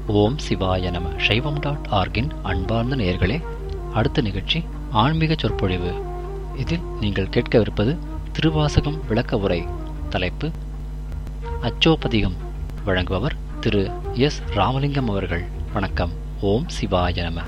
ஓம் சிவாய நம சைவம் டாட் ஆர்கின் அன்பார்ந்த நேயர்களே அடுத்த நிகழ்ச்சி ஆன்மீக சொற்பொழிவு இதில் நீங்கள் கேட்கவிருப்பது திருவாசகம் விளக்க உரை தலைப்பு அச்சோபதிகம் வழங்குபவர் திரு எஸ் ராமலிங்கம் அவர்கள் வணக்கம் ஓம் சிவாய நம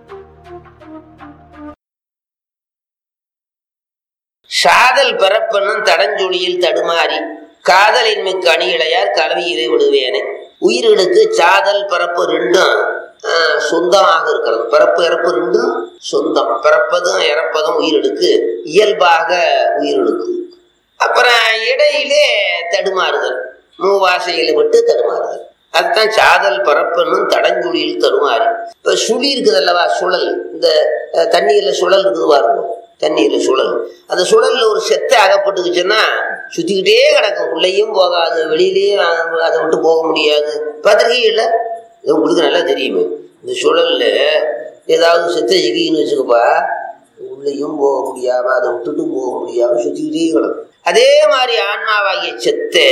சாதல் பிறப்பென்னும் தடஞ்சொலியில் தடுமாறி காதலின் மிக்க அணி இளையார் கலவியிலே விடுவேனே உயிர்களுக்கு சாதல் பிறப்பு ரெண்டும் ஆஹ், சொந்தமாக இருக்கிறது பிறப்பு இறப்பு ரெண்டும் சொந்தம் பிறப்பதும் இறப்பதும் உயிர்களுக்கு இயல்பாக உயிர்களுக்கு அப்புறம் இடையிலே தடுமாறுதல் மூவாசையில விட்டு தடுமாறுதல் அதுதான் சாதல் பரப்பனும் தடஞ்சுழியில் தடுமாறி இப்ப சுழி இருக்குது அல்லவா சுழல் இந்த அஹ், தண்ணீர்ல சுழல் இருக்குது பாருங்க தண்ணீர்ல சுழல் அந்த சுழல்ல ஒரு செத்தை அகப்பட்டுக்குச்சுன்னா சுத்திக்கிட்டே கிடக்கும் உள்ளேயும் போகாது வெளியிலேயும் அ- அதை விட்டு போக முடியாது பார்த்துருக்கீங்க இல்லை இது உங்களுக்கு நல்லா தெரியுமே இந்த சுழல்ல ஏதாவது செத்தை சிக்கின்னு வச்சுக்கப்பா உள்ளேயும் போக முடியாம அதை விட்டுட்டும் போக முடியாம சுத்திக்கிட்டே கிடக்கும் அதே மாதிரி ஆன்மாவாகிய செத்தை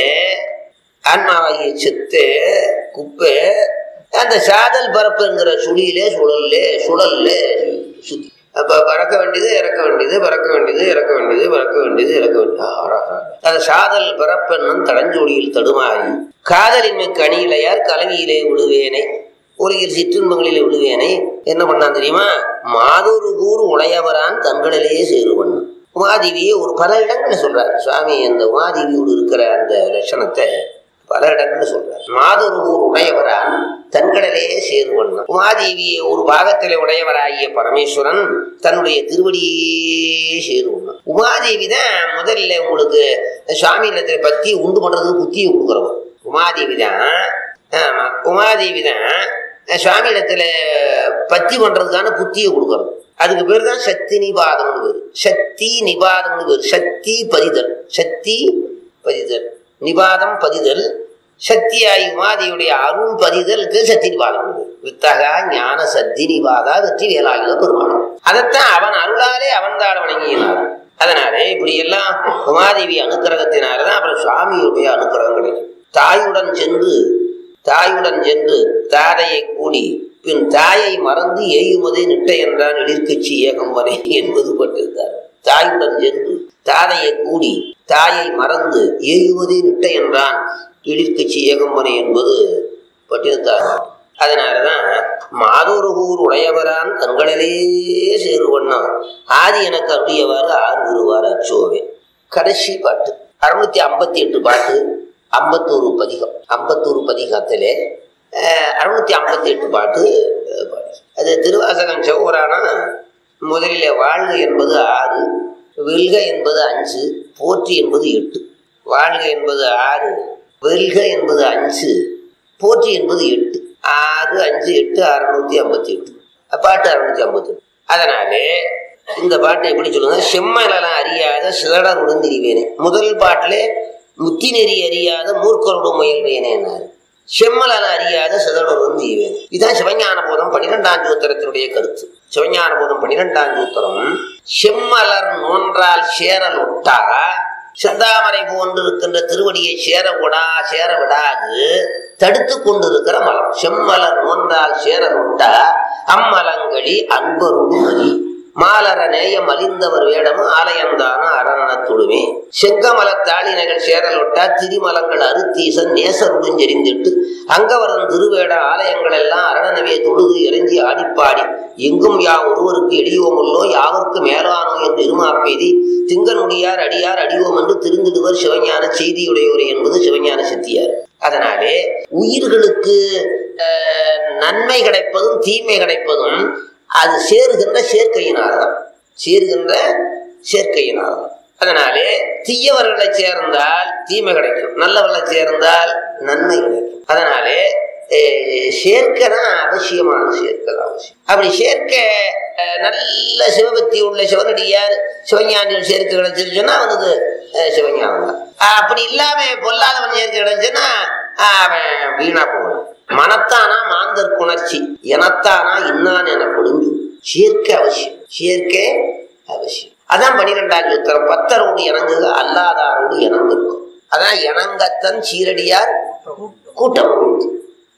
ஆன்மாவாகிய செத்து குப்பை அந்த சாதல் பரப்புங்கிற சுழியிலே சுழல்ல சுழல்ல சுத்தி அப்ப பறக்க வேண்டியது இறக்க வேண்டியது பறக்க வேண்டியது இறக்க வேண்டியது பறக்க வேண்டியது இறக்க வேண்டியது ஆறாக அந்த சாதல் பிறப்பென்னும் தடஞ்சொடியில் தடுமாறி காதலின் மிக்க அணியிலையார் கலவியிலே விடுவேனை உலகில் சிற்றின்பங்களிலே விடுவேனை என்ன பண்ணான் தெரியுமா மாதொரு கூறு உடையவரான் தங்களிலேயே சேருவன் உமாதேவியை ஒரு பல இடங்கள்ல சொல்றாரு சுவாமி அந்த உமாதேவியோடு இருக்கிற அந்த லட்சணத்தை பல இடங்கள்ல சொல்றார் மாதொரு ஊர் உடையவரான் தன்கடலே சேருவன் உமாதேவியை ஒரு பாகத்திலே உடையவராகிய பரமேஸ்வரன் தன்னுடைய திருவடியே சேருவன் உமாதேவி தான் முதல்ல உங்களுக்கு சுவாமி இடத்துல பத்தி உண்டு பண்றதுக்கு புத்தியை கொடுக்குறவன் உமாதேவி தான் ஆமா உமாதேவி தான் சுவாமி இடத்துல பத்தி பண்றதுக்கான புத்தியை கொடுக்குறது அதுக்கு பேர் தான் சக்தி நிபாதம்னு பேர் சக்தி நிபாதம்னு பேர் சக்தி பதிதல் சக்தி பதிதல் நிபாதம் பதிதல் சக்தியாய் உமாதியுடைய அருள் பதிதலுக்கு சக்தி நிபாதம் உண்டு. வித்தகா ஞான சக்தி நிபாதா வெற்றி வேலாயுத பெருமானம் அதைத்தான் அவன் அருளாலே அவன் தான் வணங்கினார் அதனாலே இப்படி எல்லாம் உமாதேவி அனுக்கிரகத்தினாலதான் அப்புறம் சுவாமியுடைய அனுக்கிரகம் கிடைக்கும் தாயுடன் சென்று தாயுடன் சென்று தாதையை கூடி பின் தாயை மறந்து ஏயுமதே நிட்டை என்றான் எழிற்கட்சி ஏகம்பனை என்பது பட்டிருந்தார் தாயுடன் சென்று தாதையை கூடி தாயை மறந்து ஏயுவதே நிட்டை என்றான் எழிற்கட்சி ஏகம்பனை என்பது பட்டிருந்தார் அதனாலதான் மாதொருகூர் உடையவரான் தங்களிலே சேருவண்ணம் ஆதி எனக்கு அருளியவாறு ஆறு வருவார் அச்சோவே கடைசி பாட்டு அறுநூத்தி ஐம்பத்தி எட்டு பாட்டு ஐம்பத்தோரு பதிகம் ஐம்பத்தோரு பதிகத்திலே அஹ், அறுநூத்தி ஐம்பத்தி எட்டு பாட்டு அஹ், பாடி அது திருவாசகம் செவ்வரானா முதலிலே வாழ்க என்பது ஆறு வெல்க என்பது அஞ்சு போற்றி என்பது எட்டு வாழ்க என்பது ஆறு வெல்க என்பது அஞ்சு போற்றி என்பது எட்டு ஆறு அஞ்சு எட்டு அறுநூத்தி ஐம்பத்தி எட்டு பாட்டு அறுநூத்தி ஐம்பத்தி எட்டு அதனாலே இந்த பாட்டை எப்படி சொல்லுங்க செம்மலெல்லாம் அறியாத சிலடருடன் திரிவேனே முதல் பாட்டிலே முத்தி நெறி அறியாத மூர்க்கருடன் முயல்வேனேனாரு செம்மலன அறியாத சிதறுடன் தீவேன் இதுதான் சிவஞான போதம் பனிரெண்டாம் சூத்திரத்தினுடைய கருத்து சிவஞான போதம் பனிரெண்டாம் சூத்திரம் செம்மலர் நோன்றால் சேரலொட்டா செந்தாமரை போன்றிருக்கின்ற திருவடியை சேர விடா சேர விடாது தடுத்து கொண்டிருக்கிற மலம் செம்மலர் நோன்றால் சேரலொட்டா அம்மலங்களி அன்பருடு மதி மாலர நேயம் அழிந்தவர் வேடமும் ஆலயந்தான அரணத்துடுமே செங்கமல தாளினகள் சேரலொட்டா திரிமலங்கள் அறுத்தீசன் நேசருடன் செறிந்திட்டு அங்கவரன் திருவேட ஆலயங்கள் எல்லாம் அரணனவே தொழுது இறைஞ்சி ஆடிப்பாடி எங்கும் யா ஒருவருக்கு எளியோமுள்ளோ யாவருக்கு மேலானோ என்று இருமாப்பெய்தி திங்கனுடையார் அடியார் அடியோம் என்று திருந்திடுவர் சிவஞான செய்தியுடையோர் என்பது சிவஞான சித்தியார் அதனாலே உயிர்களுக்கு அஹ், நன்மை கிடைப்பதும் தீமை கிடைப்பதும் அது சேருகின்ற சேர்க்கையினால்தான் சேருகின்ற சேர்க்கையினால்தான் அதனாலே தீயவர்களை சேர்ந்தால் தீமை கிடைக்கும் நல்லவர்களை சேர்ந்தால் நன்மை கிடைக்கும் அதனாலே அஹ், சேர்க்கை தான் அவசியமான சேர்க்கை தான் அவசியம் அப்படி சேர்க்க அஹ், நல்ல சிவபக்தி உள்ள சிவனடியார் சிவஞானிகள் சேர்க்கை கிடைச்சிருச்சுன்னா அவனுக்கு அஹ், சிவஞானம் தான் அஹ், அப்படி இல்லாம பொல்லாதவன் சேர்க்கை கிடைச்சுன்னா அஹ், அவன் வீணா போவான் மனத்தானா மாந்தர் குணர்ச்சி எனத்தானா இன்னான் என கொடுஞ்சு சேர்க்கை அவசியம் சேர்க்கை அவசியம் அதான் பனிரெண்டாம் உத்தரம் பத்தரோடு இணங்குக அல்லாதாரோடு இணங்குங்க அதான் இணங்கத்தன் சீரடியார் கூட்டம் அமைத்து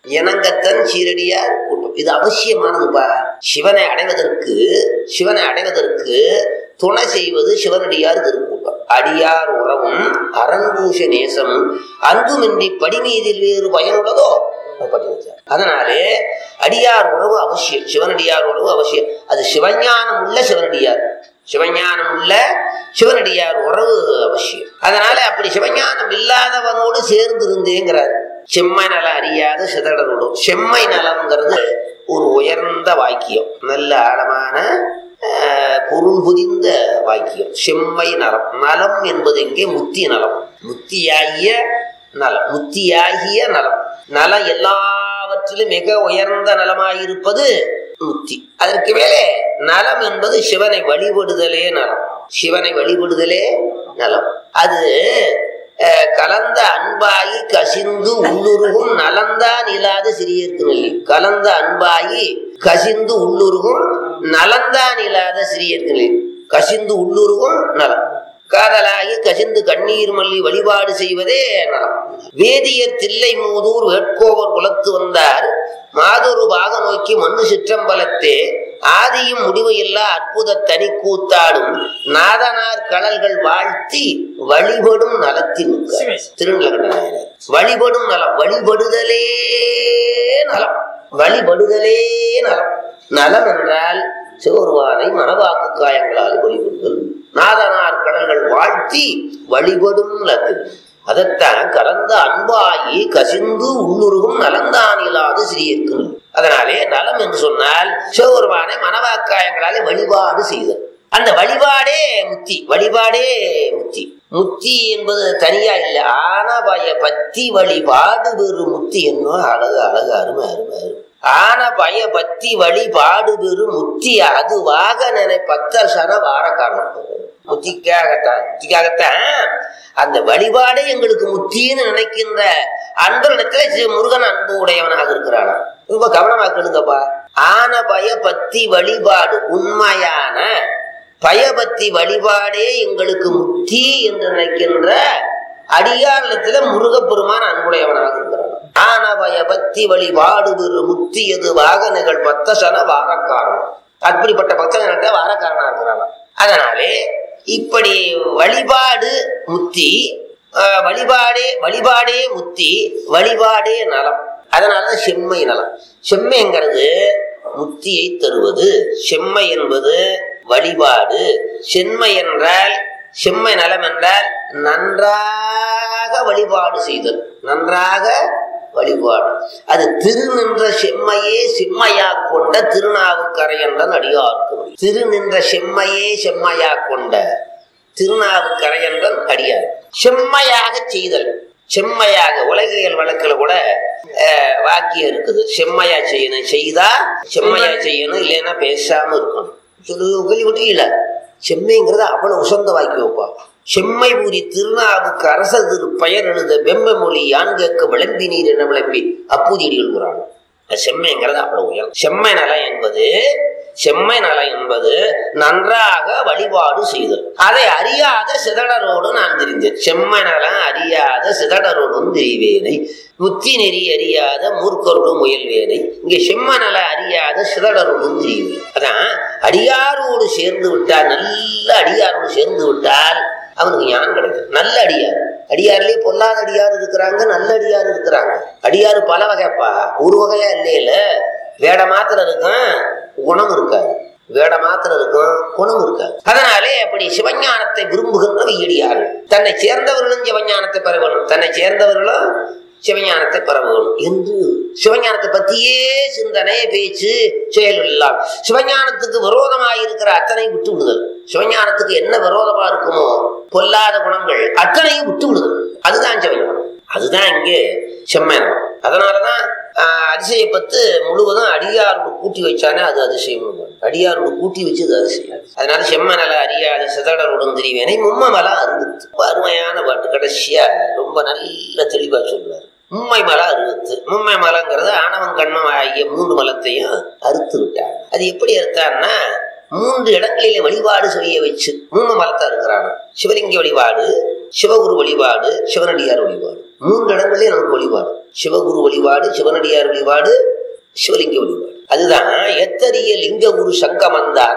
இணங்கத்தன் சீரடியார் கூட்டம் இது அவசியமானதுப்பா சிவனை அடைவதற்கு சிவனை அடைவதற்கு துணை செய்வது சிவனடியார் திருக்கூட்டம் அடியார் உறவும் அரண்பூஷ நேசமும் அன்புமின்றி படிமீதில் வேறு பயனுள்ளதோ அப்படி வச்சார். அதனாலே அடியார் உறவு அவசியம் சிவனடியார் உறவு அவசியம் அது சிவஞானம் உள்ள சிவனடியார் சிவஞானம் உள்ள சிவனடியார் உறவு அவசியம் அதனால அப்படி சிவஞானம் இல்லாதவனோடு சேர்ந்து இருந்தேங்கிறார் செம்மை நலம் அறியாத சிதறலோடும் செம்மை நலம்ங்கிறது ஒரு உயர்ந்த வாக்கியம் நல்ல ஆழமான ஆஹ், பொருள் புதிந்த வாக்கியம் செம்மை நலம் நலம் என்பது இங்கே முத்தி நலம் முத்தியாகிய நலம் முத்தியாகிய நலம் நலம் எல்லாவற்றிலும் மிக உயர்ந்த நலமாயிருப்பது முத்தி அதற்கு மேலே நலம் என்பது சிவனை வழிபடுதலே நலம் சிவனை வழிபடுதலே நலம் அது அஹ், கலந்த அன்பாகி கசிந்து உள்ளுருகும் நலந்தான் இல்லாத சிறியருக்கு நல்லி கலந்த அன்பாகி கசிந்து உள்ளுருகும் நலந்தான் இல்லாத சிறியருக்கு நல்லி கசிந்து உள்ளுருகும் நலம் காதலாகி கசிந்து கண்ணீர் மல்லி வழிபாடு செய்வதே நலம் வேதியர் தில்லை மூதூர் வேட்கோவர் குலத்து வந்தார் மாதொரு பாக நோக்கி மண்ணு சிற்றம்பலத்தே ஆதியும் முடிவு இல்லா அற்புத தனி கூத்தாடும் நாதனார் கடல்கள் வாழ்த்தி வழிபடும் நலத்தின் திருநிலகண்ட வழிபடும் நலம் வழிபடுதலே நலம் வழிபடுதலே நலம் நலம் என்றால் சிவருவானை மனவாக்கு காயங்களால் வழிபடுதல் நாதனார் கடல்கள் வாழ்த்தி வழிபடும் நலத்தின் அதைத்தான் கலந்த அன்பாகி கசிந்து உள்ளுருகும் நலந்தான் இல்லாத சிறியருக்கு அதனாலே நலம் என்று சொன்னால் சிவபெருமானை மனவாக்காயங்களாலே வழிபாடு செய்தல் அந்த வழிபாடே முத்தி வழிபாடே முத்தி முத்தி என்பது தனியா இல்லை ஆனபய பத்தி வழிபாடு பெரு முத்தி என்ன அழகு அழகு அருமை அருமை அருமை ஆன பய பத்தி வழிபாடு பெரு முத்தி அதுவாக நினை பத்த சன வார காரணம் முத்திக்காகத்தான் முத்திக்காகத்தான் அந்த வழிபாடே எங்களுக்கு முத்தின்னு நினைக்கின்ற அன்பரிடத்துல சி- முருகன் அன்பு உடையவனாக இருக்கிறானா ரொம்ப கவனமா கேளுங்கப்பா ஆன பய பத்தி வழிபாடு உண்மையான பயபக்தி வழிபாடே எங்களுக்கு முத்தி என்று நினைக்கின்ற அடியாரத்துல முருகப்பெருமான் அன்புடையவனாக இருக்கிறான் ஆன பயபக்தி வழிபாடு பெரு முத்தி எது வாகனங்கள் பத்த சன வாரக்காரன் அப்படிப்பட்ட பக்தர்கள்ட்ட வாரக்காரனா இருக்கிறான் அதனாலே இப்படி வழிபாடு முத்தி ஆஹ், வழிபாடே வழிபாடே முத்தி வழிபாடே நலம் அதனாலதான் செம்மை நலம் செம்மைங்கிறது முத்தியை தருவது செம்மை என்பது வழிபாடு செம்மை என்றால் செம்மை நலம் என்றால் நன்றாக வழிபாடு செய்தல் நன்றாக வழிபாடு அது திரு நின்ற செம்மையே செம்மையா கொண்ட திருநாவுக்கரை என்ற அடியார்க்கு வழி. திரு நின்ற செம்மையே செம்மையா கொண்ட திருநாவுக்கரை என்ற அடியார் செம்மையாக செய்தல் செம்மையாக உலகியல் வழக்குல கூட அஹ், வாக்கியம் இருக்குது செம்மையா செய்யணும் செய்தா செம்மையா செய்யணும் இல்லைன்னா பேசாம இருக்கணும் சொல்லு கேள்விப்பட்டீங்களா செம்மைங்கிறது அவ்வளவு உசந்த வாக்கியப்பா செம்மை பூரி திருநாவுக்கு அரச திரு பெயர் எழுத வெம்ம மொழி யான்கேக்க விளம்பி நீர் என விளம்பி அப்பூதியடிகள் கூறாங்க செம்மைங்கிறது அவ்வளவு உயரம் செம்மை நலம் என்பது செம்மை நலம் என்பது நன்றாக வழிபாடு செய்தல் அதை அறியாத சிதடரோடு நான் தெரிந்தேன் செம்மை நலம் அறியாத சிதடரோடும் தெரிவேனை முத்தி நெறி அறியாத மூர்க்கரோடும் முயல்வேனை இங்கே செம்ம நல அறியாத சிதடரோடும் தெரிவேன் அதான் அடியாரோடு சேர்ந்து விட்டால் நல்ல அடியாரோடு சேர்ந்து விட்டால் அவனுக்கு ஞானம் கிடைக்கும் நல்ல அடியார் அடியார்லயே பொல்லாத அடியார் இருக்கிறாங்க நல்ல அடியார் இருக்கிறாங்க அடியார் பல வகைப்பா ஒரு வகையா இல்லையில வேட மாத்திரம் இருக்கும் குணம் இருக்காது வேட மாத்திரம் இருக்கும் குணம் இருக்காது அதனாலே அப்படி சிவஞானத்தை விரும்புகின்ற வெய்யடியார்கள் தன்னை சேர்ந்தவர்களும் சிவஞானத்தை பெற வேணும் தன்னை சேர்ந்தவர்களும் சிவஞானத்தை பெற வேணும் என்று சிவஞானத்தை பத்தியே சிந்தனை பேச்சு செயல் எல்லாம் சிவஞானத்துக்கு விரோதமாக இருக்கிற அத்தனை விட்டு விடுதல் சிவஞானத்துக்கு என்ன விரோதமா இருக்குமோ பொல்லாத குணங்கள் அத்தனையும் விட்டு விடுதல் அதுதான் சிவஞானம் அதுதான் இங்கே செம்மனம் அதனாலதான் ஆஹ், அதிசயப்பத்து முழுவதும் அடியாரோடு கூட்டி வச்சானே அது அதிசயம் அடியாரோடு கூட்டி வச்சது அதிசயம் அதனால செம்மனல அறியாத சிதடருடன் தெரிவேனை மும்மமலா அறுபத்து ரொம்ப அருமையான பாட்டு கடைசியா ரொம்ப நல்ல தெளிவா சொல்லுவார் மும்மை மலை அறுபத்து மும்மை மலைங்கிறது ஆணவம் கண்மம் ஆகிய மூன்று மலத்தையும் அறுத்து விட்டார் அது எப்படி அறுத்தான்னா மூன்று இடங்களிலே வழிபாடு செய்ய வச்சு மூணு மலத்தா இருக்கிறாங்க சிவலிங்க வழிபாடு சிவகுரு வழிபாடு சிவனடியார் வழிபாடு மூன்று இடங்களிலே நமக்கு வழிபாடு சிவகுரு வழிபாடு சிவனடியார் வழிபாடு சிவலிங்க வழிபாடு அதுதான் எத்தரிய லிங்க குரு சங்கமந்தான்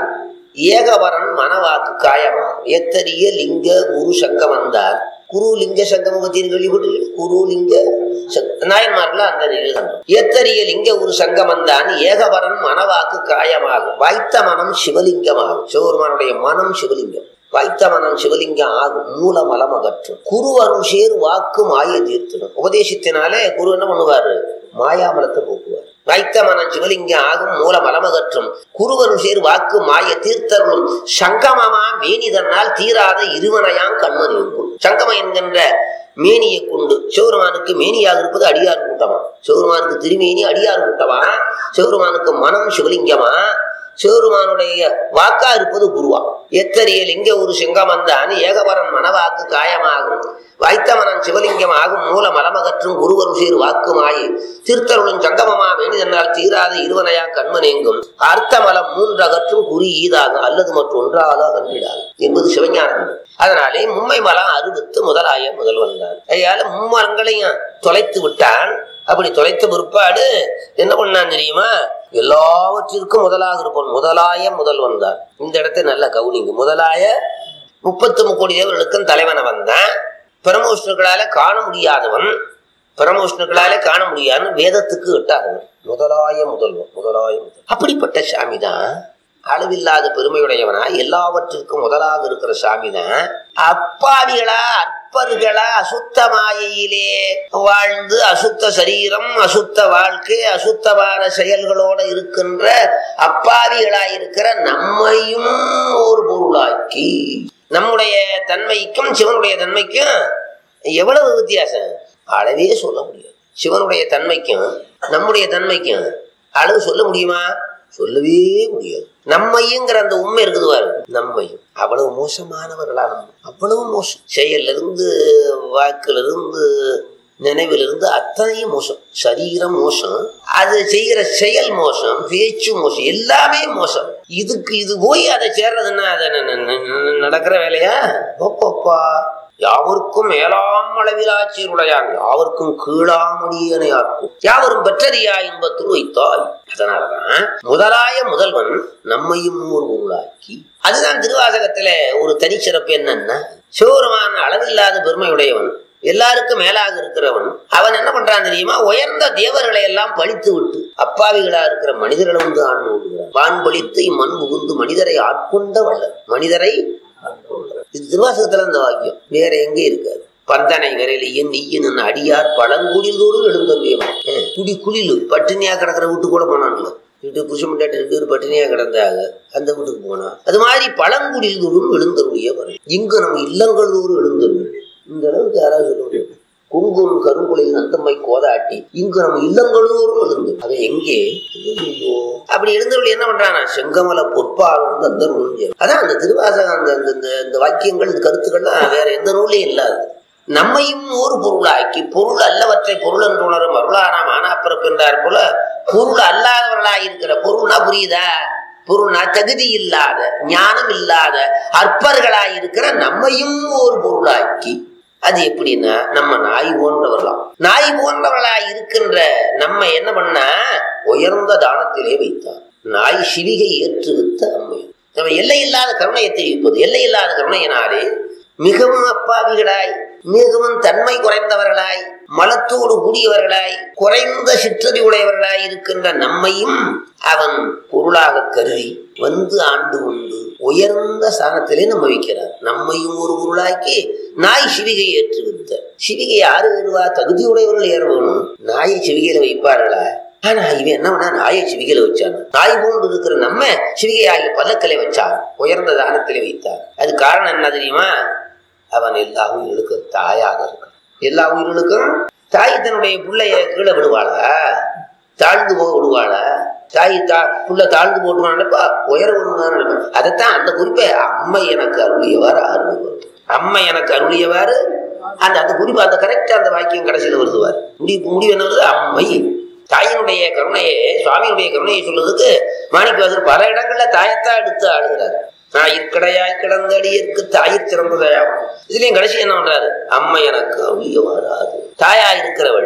ஏகவரன் மனவாக்கு காயமாகும் எத்தரிய லிங்க குரு சங்கமந்தான் குரு லிங்க சங்கம பத்தி கேள்விப்பட்டு குரு லிங்க சங்க- நாயன்மார்கள் அந்த எழுதணும் எத்தரிய லிங்க ஒரு சங்கமந்தான் ஏகவரன் மனவாக்கு காயமாகும் வாய்த்த மனம் சிவலிங்கமாகும் சிவபெருமானுடைய மனம் சிவலிங்கம் வாய்த்த மனம் சிவலிங்கம் ஆகும் மூல மலம் அகற்றும் குரு அருள் சேர் வாக்கு மாய தீர்த்திடும் உபதேசத்தினாலே குரு என்ன பண்ணுவாரு மாயாமலத்தை போக்குவார் வைத்த மனம் சிவலிங்கம் ஆகும் மூல மலமகற்றும் குருவரும் சேர் வாக்கு மாய தீர்த்தருளும் சங்கமமா மேனிதனால் தீராத இருவனையாம் கண்மணியும் சங்கமம் என்கின்ற மேனியை கொண்டு சிவருமானுக்கு மேனியாக இருப்பது அடியார் கூட்டமா சிவருமானுக்கு திருமேனி அடியார் கூட்டமா சிவருமானுக்கு மனம் சிவலிங்கமா சிவருமானுடைய வாக்கா இருப்பது குருவா எத்தரிய லிங்க ஒரு சிங்கமந்தான் ஏகபரன் மனவாக்கு காயமாகும் வைத்தமனன் சிவலிங்கம் ஆகும் மூல மலமகற்றும் குருவரும் சீர் வாக்குமாயி திருத்தருளும் சங்கமமா வேணிதனால் தீராத இருவனையா கண்மனேங்கும் அர்த்தமலம் மூன்றகற்றும் குறி ஈதாகும் அல்லது மற்றொன்றால கண்டிடாது என்பது சிவஞானம் அதனாலே மும்மை மலம் அறுபத்து முதலாய முதல்வன் தான் ஐயால மும்மலங்களையும் தொலைத்து விட்டான் அப்படி தொலைத்த பிற்பாடு என்ன பண்ணான் தெரியுமா எல்லாவற்றிற்கும் முதலாக இருப்பவன் முதலாய முதல்வன் தான் இந்த இடத்தை நல்ல கவுனிங்க முதலாய முப்பத்து முக்கோடி தேவர்களுக்கும் தலைவனை வந்தான் பிரமோஷ்ணுக்களால காண முடியாதவன் பிரமோஷ்ணுக்களால காண முடியாதுன்னு வேதத்துக்கு எட்டாதவன் முதலாய முதல்வன் முதலாய முதல் அப்படிப்பட்ட சாமி தான் அளவில்லாத பெருமையுடையவனா எல்லாவற்றிற்கும் முதலாக இருக்கிற சாமி தான் அப்பாவிகளா அற்பர்களா அசுத்த மாயையிலே வாழ்ந்து அசுத்த சரீரம் அசுத்த வாழ்க்கை அசுத்தமான செயல்களோட இருக்கின்ற அப்பாவிகளா இருக்கிற நம்மையும் ஒரு பொருளாக்கி நம்முடைய தன்மைக்கும் சிவனுடைய தன்மைக்கும் எவ்வளவு வித்தியாசம் அளவே சொல்ல முடியாது சிவனுடைய தன்மைக்கும் நம்முடைய தன்மைக்கும் அளவு சொல்ல முடியுமா சொல்லவே முடியாது நம்மையுங்கிற அந்த உண்மை இருக்குது பாரு நம்மையும் அவ்வளவு மோசமானவர்களா நம்ம அவ்வளவு மோசம் செயல்ல இருந்து வாக்குல இருந்து நினைவிலிருந்து அத்தனையும் மோசம் சரீரம் மோசம் அது செய்கிற செயல் மோசம் பேச்சு மோசம் எல்லாமே மோசம் இதுக்கு இது போய் அதை சேர்றதுன்னா அதை ந- ந- ந- ந- நடக்கிற வேலையா போப்பா யாவருக்கும் மேலாம் அளவிலாச்சீருடையான் யாவருக்கும் கீழாமடியனையாக்கும் யாவரும் பெற்றறியா இன்பத்தில் வைத்தாய் அதனாலதான் முதலாய முதல்வன் நம்மையும் ஒரு பொருளாக்கி அதுதான் திருவாசகத்துல ஒரு தனிச்சிறப்பு என்னன்னா சிவபெருமான அளவில்லாத பெருமையுடையவன் எல்லாருக்கும் மேலாக இருக்கிறவன் அவன் என்ன பண்றான் தெரியுமா உயர்ந்த தேவர்களை எல்லாம் பழித்து விட்டு அப்பாவிகளா இருக்கிற மனிதர்களை வந்து ஆண்டு விடுகிறான் வான் பழித்து இம்மண் புகுந்து மனிதரை ஆட்கொண்ட வல்லர் மனிதரை ஆட்கொண்டவர். இது திருவாசகத்துல இந்த வாக்கியம் வேற எங்கே இருக்காது பந்தனை விரலியன் நெய்யன் அடியார் பழங்குடில் தோறும் எழுந்தவன் குடி குளிலு பட்டினியா கிடக்கிற வீட்டு கூட போனான்ல வீட்டு புருஷன் முண்டாட்டி ரெண்டு பேரும் பட்டினியா கிடந்தாங்க அந்த வீட்டுக்கு போனா அது மாதிரி பழங்குடில் தோறும் எழுந்தருடைய வரும் இங்கு நம்ம இல்லங்கள் தோறும் எழுந்தருள் இந்த அளவுக்கு யாராவது சொல்ல முடியும் குங்கும் கருங்குலையில் நந்தம்மை கோதாட்டி இங்கு நம்ம இல்லங்கள் தோறும் எழுந்து அது எங்கே ஐயையோ. அப்படி எழுந்தவள் என்ன பண்றானா செங்கமல பொற்பாலும் அந்த நூல் அதான் அந்த திருவாசகம் அந்த அந்த- இந்த இந்த வாக்கியங்கள் இந்த கருத்துக்கள்லாம் வேற எந்த நூலையும் இல்லாது நம்மையும் ஒரு பொருளாக்கி பொருள் அல்லவற்றை பொருள் என்று உணரும் அருளானா மானாப்பிறப்பு என்றார் போல பொருள் அல்லாதவர்களாய் இருக்கிற பொருள்னா புரியுதா பொருள்னா தகுதி இல்லாத ஞானம் இல்லாத அற்பர்களாய் இருக்கிற நம்மையும் ஒரு பொருளாக்கி அது எப்படின்னா நம்ம நாய் போன்றவர்களாம் நாய் போன்றவர்களாய் இருக்கின்ற நம்ம என்ன பண்ணா உயர்ந்த தானத்திலே வைத்தார் நாய் சிவிகை ஏற்று வித்த அம்மை நம்ம எல்லை இல்லாத கருணையை தெரிவிப்பது எல்லை இல்லாத கருணையினாலே மிகவும் அப்பாவிகளாய் மிகவும் தன்மை குறைந்தவர்களாய் மலத்தோடு கூடியவர்களாய் குறைந்த சிற்றறி உடையவர்களாய் இருக்கின்ற நம்மையும் அவன் பொருளாக கருதி வந்து ஆண்டு கொண்டு உயர்ந்த ஸ்தானத்திலே நம்ம வைக்கிறார் நம்மையும் ஒரு பொருளாக்கி நாய் சிவிகை ஏற்று வித்த சிவிகை யாரு ஏறுவா தகுதியுடையவர்கள் ஏற வேணும் நாயை சிவிகையில வைப்பார்களா ஆனா இவன் என்ன பண்ணா நாயை சிவிகையில வச்சான் நாய் போன்று இருக்கிற நம்ம சிவிகை ஆகிய பல்லக்கிலே வச்சான் உயர்ந்த தானத்திலே வைத்தார் அது காரணம் என்ன தெரியுமா அவன் எல்லா உயிர்களுக்கும் தாயாக இருக்கான் எல்லா உயிர்களுக்கும் தாய் தன்னுடைய பிள்ளைய கீழே விடுவாளா தாழ்ந்து போக விடுவாளா தாய் தா புள்ள தாழ்ந்து போட்டுவான் நினைப்பா உயர விடுவான்னு நினைப்பா அதைத்தான் அந்த குறிப்பை அம்மை எனக்கு அருளியவாறு அருள்வார் அம்மை எனக்கு அருளியவாறு அந்த அந்த குறிப்பு அந்த கரெக்டா அந்த வாக்கியம் கடைசியில் வருதுவார் முடிவு முடிவு என்ன வருது அம்மை தாயினுடைய கருணையை சுவாமியுடைய கருணையை சொல்றதுக்கு மாணிக்கவாசர் பல இடங்கள்ல தாயத்தான் எடுத்து ஆடுகிறார் தாயிற்கடையாய் கிடந்த அடியிற்கு தாயிற் சிறந்ததையாகும் இதுலயும் கடைசி என்ன பண்றாரு அம்மை எனக்கு அழிய வராது தாயா இருக்கிறவள்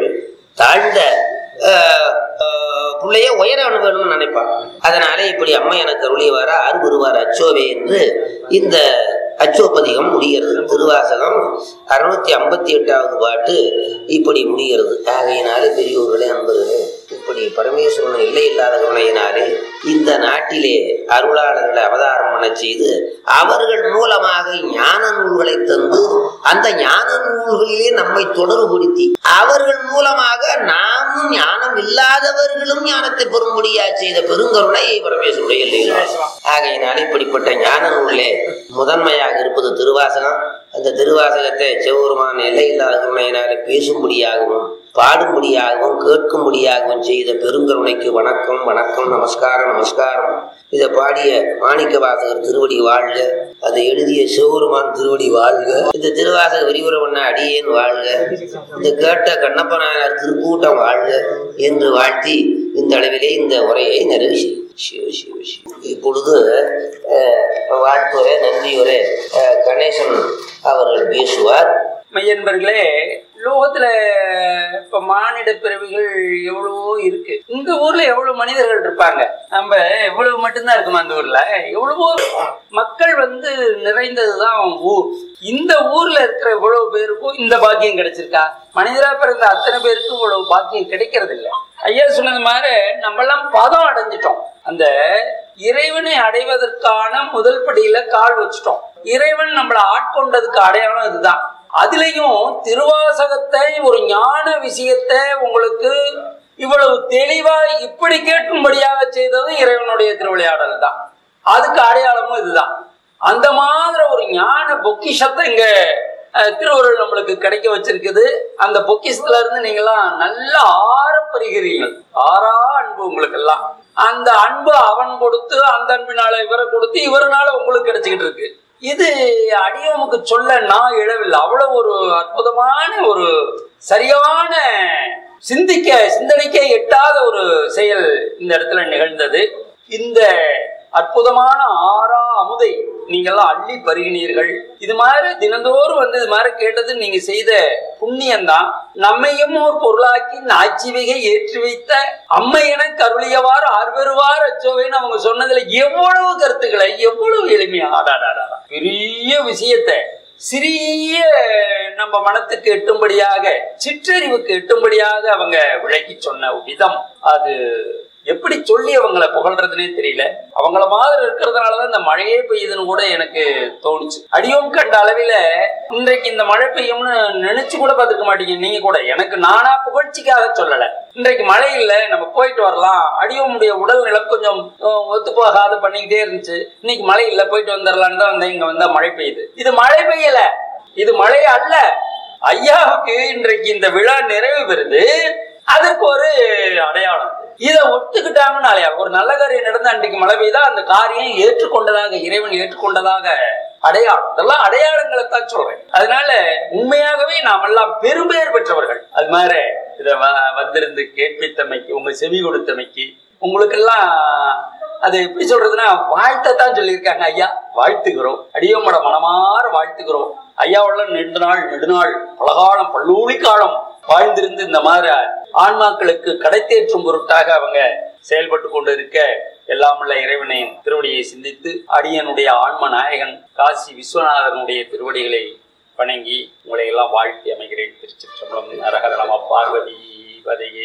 தாழ்ந்த ஆஹ், ஆஹ், பிள்ளைய உயர வேணும்னு நினைப்பான் அதனாலே இப்படி அம்மா எனக்கு அருளியவாரா அருகுருவார் அச்சோவே என்று இந்த அச்சோப்பதிகம் முடிகிறது திருவாசகம் அறுநூத்தி ஐம்பத்தி எட்டாவது பாட்டு இப்படி முடிகிறது ஆகையினாலே பெரியோர்களே அன்பர்களே இப்படி பரமேஸ்வரன் இல்லை இல்லாத கருணையினாலே இந்த நாட்டிலே அருளாளர்களை அவதாரம் பண்ண செய்து அவர்கள் மூலமாக ஞான நூல்களை தந்து அந்த ஞான நூல்களிலே நம்மை தொடர்புபடுத்தி அவர்கள் மூலமாக நாமும் ஞானம் இல்லாதவர்களும் ஞானத்தை பெறும்படியா செய்த பெருங்கருணை பரமேஸ்வருடைய இல்லை ஆகையினால இப்படிப்பட்ட ஞான நூலிலே முதன்மையாக இருப்பது திருவாசகம் அந்த திருவாசகத்தை சிவபெருமான் எல்லை இல்லாத கருணையினாலே பேசும்படியாகவும் பாடும்படியாகவும் கேட்கும்படியாகவும் செய்த பெருங்கருணைக்கு வணக்கம் வணக்கம் நமஸ்காரம் நமஸ்காரம் இதை பாடிய மாணிக்க வாசகர் திருவடி வாழ்க அதை எழுதிய சிவபெருமான் திருவடி வாழ்க இந்த திருவாசக விரிவுரை பண்ண அடியேன் வாழ்க இந்த கேட்ட கண்ணப்ப நாயனார் திருக்கூட்டம் வாழ்க என்று வாழ்த்தி இந்த அளவிலே இந்த உரையை நிறைவு செய்யும் சிவ சிவ சிவ இப்பொழுது அஹ், வாழ்த்துரை நன்றியுரை அஹ், கணேசன் அவர்கள் பேசுவார் மையன்பர்களே லோகத்துல இப்ப மானிட பிறவிகள் எவ்வளவோ இருக்கு இந்த ஊர்ல எவ்வளவு மனிதர்கள் இருப்பாங்க நம்ம எவ்வளவு மட்டும்தான் இருக்குமா அந்த ஊர்ல எவ்வளவோ மக்கள் வந்து நிறைந்ததுதான் ஊர் இந்த ஊர்ல இருக்கிற இவ்வளவு பேருக்கும் இந்த பாக்கியம் கிடைச்சிருக்கா மனிதரா பிறந்த அத்தனை பேருக்கும் இவ்வளவு பாக்கியம் கிடைக்கிறது இல்ல ஐயா சொன்னது மாதிரி நம்ம எல்லாம் பதம் அடைஞ்சிட்டோம் அந்த இறைவனை அடைவதற்கான முதல் படியில கால் வச்சுட்டோம் இறைவன் நம்மளை ஆட்கொண்டதுக்கு அடையாளம் இதுதான் அதுலயும் திருவாசகத்தை ஒரு ஞான விஷயத்தை உங்களுக்கு இவ்வளவு தெளிவா இப்படி கேட்கும்படியாக செய்தது இறைவனுடைய திருவிளையாடல் தான் அதுக்கு அடையாளமும் இதுதான் அந்த மாதிரி ஒரு ஞான பொக்கிஷத்தை இங்க அஹ், திருவருள் நம்மளுக்கு கிடைக்க வச்சிருக்குது அந்த பொக்கிஷத்துல இருந்து நீங்களாம் நல்லா ஆறப்பெறுகிறீர்கள் ஆறா அன்பு உங்களுக்கு எல்லாம் அந்த அன்பு அவன் கொடுத்து அந்த அன்பினால இவரை கொடுத்து இவருனால உங்களுக்கு கிடைச்சிக்கிட்டு இருக்கு இது அடியவனுக்கு சொல்ல நான் இழவில்லை அவ்வளவு ஒரு அற்புதமான ஒரு சரியான சிந்திக்க சிந்தனைக்கே எட்டாத ஒரு செயல் இந்த இடத்துல நிகழ்ந்தது இந்த அற்புதமான ஆறா அமுதை நீங்கெல்லாம் அள்ளி பருகினீர்கள் இது மாதிரி தினந்தோறும் வந்து இது மாதிரி கேட்டது நீங்க செய்த புண்ணியம்தான் நம்மையும் ஒரு பொருளாக்கி நாச்சிவிகை ஏற்றி வைத்த அம்மை என கருளியவாறு ஆர்வருவார் அச்சோவேன்னு அவங்க சொன்னதுல எவ்வளவு கருத்துக்களை எவ்வளவு எளிமையா ஆடாடாடா பெரிய விஷயத்தை சிறிய நம்ம மனத்துக்கு எட்டும்படியாக சிற்றறிவுக்கு எட்டும்படியாக அவங்க விளக்கி சொன்ன விதம் அது எப்படி சொல்லி அவங்கள புகழ்றதுனே தெரியல அவங்கள மாதிரி இருக்கிறதுனாலதான் இந்த மழையே பெய்யுதுன்னு கூட எனக்கு தோணுச்சு அடியோம் கண்ட அளவில இன்றைக்கு இந்த மழை பெய்யும்னு நினைச்சு கூட பார்த்துக்க மாட்டீங்க நீங்க கூட எனக்கு நானா புகழ்ச்சிக்காக சொல்லல இன்றைக்கு மழை இல்ல நம்ம போயிட்டு வரலாம் அடியோமுடைய உடல் நிலம் கொஞ்சம் அஹ், ஒத்து போகாத பண்ணிக்கிட்டே இருந்துச்சு இன்னைக்கு மழை இல்ல போயிட்டு வந்துடலான்னு தான் வந்தேன் இங்க வந்தா மழை பெய்யுது இது மழை பெய்யல இது மழை அல்ல ஐயாவுக்கு இன்றைக்கு இந்த விழா நிறைவு பெறுது அதற்கு ஒரு அடையாளம் இதை ஒத்துக்கிட்டாங்கனாலே ஒரு நல்ல காரியம் நடந்து அன்றைக்கு மழை பெய்தா அந்த காரியம் ஏற்றுக்கொண்டதாக இறைவன் ஏற்றுக்கொண்டதாக அடையாளம் இதெல்லாம் அடையாளங்களை தான் சொல்றேன் அதனால உண்மையாகவே நாம் எல்லாம் பெரும்பெயர் பெற்றவர்கள் அது மாதிரி இதை வ- வந்திருந்து கேட்பித்தமைக்கு உங்க செவி கொடுத்தமைக்கு உங்களுக்கெல்லாம் அது எப்படி சொல்றதுன்னா வாழ்த்தைத்தான் சொல்லியிருக்காங்க ஐயா வாழ்த்துகிறோம் அடியோமோட மனமாற வாழ்த்துகிறோம் ஐயாவோட நெடுநாள் நெடுநாள் பலகாலம் பல்லூழி காலம் வாழ்ந்திருந்து இந்த மாதிரி ஆன்மாக்களுக்கு கடைத்தேற்றும் பொருட்டாக அவங்க செயல்பட்டு கொண்டு இருக்க எல்லாமுள்ள இறைவனின் திருவடியை சிந்தித்து அடியனுடைய ஆன்ம நாயகன் காசி விஸ்வநாதனுடைய திருவடிகளை வணங்கி உங்களை எல்லாம் வாழ்த்தி அமைகிறேன் திருச்சிற்றம்பலம் நரகர நம பார்வதி பதையே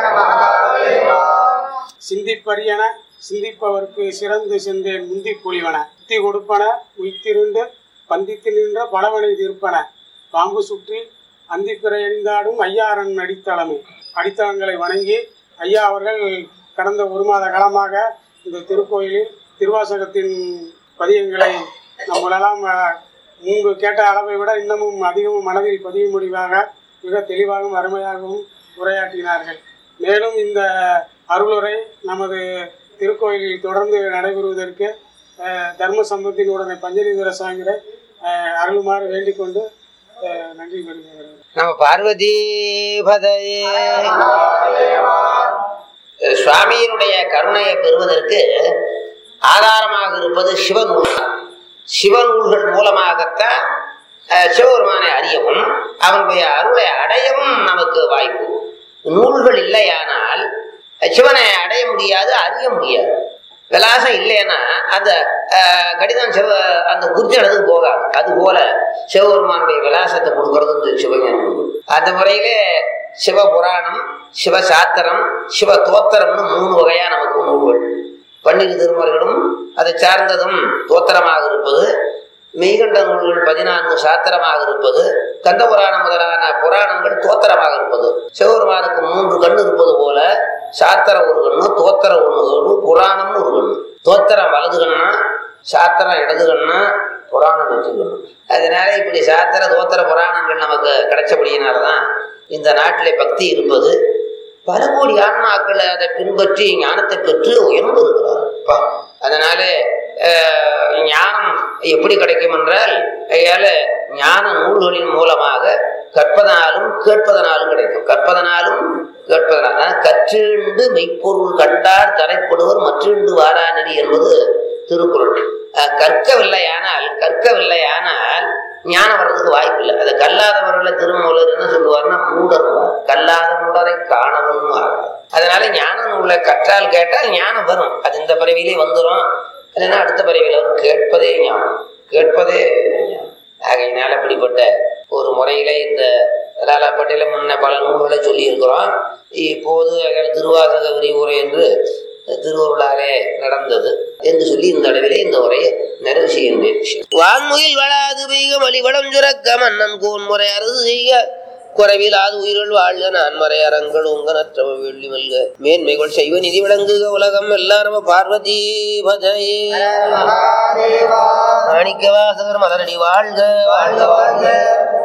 சிந்திப்பரியன சிந்திப்பவர்க்கு சிறந்து சென்றேன் முந்தி பொழிவன புத்தி கொடுப்பன உய்த்திருண்டு பந்தித்து நின்ற பலவனை தீர்ப்பன பாம்பு சுற்றி அந்திப்பிறை எறிந்தாடும் ஐயாரன் அடித்தளமே அடித்தளங்களை வணங்கி ஐயா அவர்கள் கடந்த ஒரு மாத காலமாக இந்த திருக்கோயிலில் திருவாசகத்தின் பதியங்களை நம்மளெல்லாம் அஹ், முன்பு கேட்ட அளவை விட இன்னமும் அதிகமும் மனதில் பதிய முடிவாக மிக தெளிவாகவும் அருமையாகவும் உரையாற்றினார்கள் மேலும் இந்த அருளுரை நமது திருக்கோயிலில் தொடர்ந்து நடைபெறுவதற்கு அஹ், தர்ம சம்பத்தினுடனே பஞ்சநீந்திர சாங்கிற அருளுமாறு வேண்டிக் கொண்டு அஹ், நன்றி கூறுகிறேன் நம்ம பார்வதி பதையே சுவாமியினுடைய கருணையை பெறுவதற்கு ஆதாரமாக இருப்பது சிவநூல்கள் சிவநூல்கள் மூலமாகத்தான் அஹ், சிவபெருமானை அறியவும் அவனுடைய அருளை அடையவும் நமக்கு வாய்ப்பு நூல்கள் இல்லையானால் சிவனை அடைய முடியாது அறிய முடியாது விலாசம் இல்லைன்னா அந்த அஹ், கடிதம் சிவ அந்த குறிச்ச இடத்துக்கு போகாது அது போல சிவபெருமானுடைய விலாசத்தை கொடுக்கறது இந்த சிவஞான நூல்கள் அந்த முறையிலே சிவ புராணம் சிவ சாத்திரம் சிவ தோத்திரம்னு மூணு வகையா நமக்கு நூல்கள் பன்னிரு திருமர்களும் அதை சார்ந்ததும் தோத்திரமாக இருப்பது மெய்கண்ட நூல்கள் பதினான்கு சாத்திரமாக இருப்பது கந்த புராணம் முதலான புராணங்கள் தோத்திரமாக இருப்பது சிவபெருமானுக்கு மூன்று கண்ணு இருப்பது போல சாத்திரம் ஒரு கண்ணு தோத்திரம் ஒன்று கண்ணு புராணம்னு ஒரு கண்ணு தோத்திரம் வலது கண்ணா சாத்திரம் இடது கண்ணா புராணம் நெற்றி கண்ணு அதனால இப்படி சாத்திர தோத்திர புராணங்கள் நமக்கு கிடைச்சபடியினாலதான் இந்த நாட்டிலே பக்தி இருப்பது பல கோடி ஆன்மாக்களை அதை பின்பற்றி ஞானத்தை பெற்று உயர்ந்து இருக்கிறார் அதனால அஹ், ஞானம் எப்படி கிடைக்கும் என்றால் அதால ஞான நூல்களின் மூலமாக கற்பதனாலும் கேட்பதனாலும் கிடைக்கும் கற்பதனாலும் கேட்பதனால கற்றிண்டு மெய்ப்பொருள் கண்டார் தரைப்படுவர் மற்றிண்டு வாராநெறி என்பது திருக்குறள் அஹ், கற்கவில்லையானால் கற்கவில்லையானால் ஞானம் வர்றதுக்கு வாய்ப்பு இல்லை அதை கல்லாதவர்களை திருமூலர் என்ன சொல்லுவார்னா மூடர்வார் கல்லாத மூடரை காணவும் அதனால ஞான நூலை கற்றால் கேட்டால் ஞானம் வரும் அது இந்த பிறவிலே வந்துடும் இல்லைன்னா அடுத்த பிறவியில வரும் கேட்பதே ஞானம் கேட்பதே ஞானம் ஆகையினால இப்படிப்பட்ட ஒரு முறையில இந்த லாலாப்பட்டியில முன்ன பல நூல்களை சொல்லி இருக்கிறோம் இப்போது அகல திருவாசக விரிவுரை என்று திருவருளாலே நடந்தது என்று சொல்லி இந்த அளவிலே இந்த உரையை நிறைவு செய்கின்றேன் வான்முகில் வளாது பெய்க மலிவளம் சுரக்க மன்னன் கோன் முறை அரசு செய்ய குறைவிலாது உயிர்கள் வாழ்க நான் மறை அறங்கள் உங்கனற்றவ வெள்ளி மல்க மேன்மைகள் செய்வ நிதி விளங்குக உலகம் எல்லாரும் பார்வதி பஜயே மாணிக்க வாசகர் மலரடி வாழ்க வாழ்க வாழ்க